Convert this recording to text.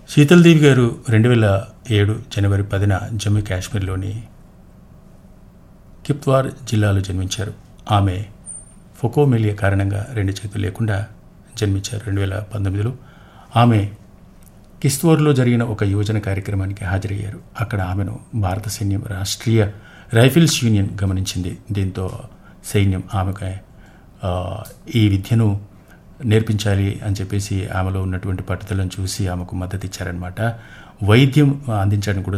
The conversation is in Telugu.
శీతల్దేవి గారు రెండు వేల ఏడు జనవరి పదిన జమ్మూ కాశ్మీర్లోని కిప్వార్ జిల్లాలో జన్మించారు ఆమె ఫొకోమెలియా కారణంగా రెండు చేతులు లేకుండా జన్మించారు రెండు వేల పంతొమ్మిదిలో ఆమె కిస్తోర్లో జరిగిన ఒక యువజన కార్యక్రమానికి హాజరయ్యారు అక్కడ ఆమెను భారత సైన్యం రాష్ట్రీయ రైఫిల్స్ యూనియన్ గమనించింది దీంతో సైన్యం ఆమెకు ఆ, ఈ విద్యను నేర్పించాలి అని చెప్పేసి ఆమెలో ఉన్నటువంటి పట్టుదలను చూసి ఆమెకు మద్దతు ఇచ్చారనమాట వైద్యం అందించడానికి కూడా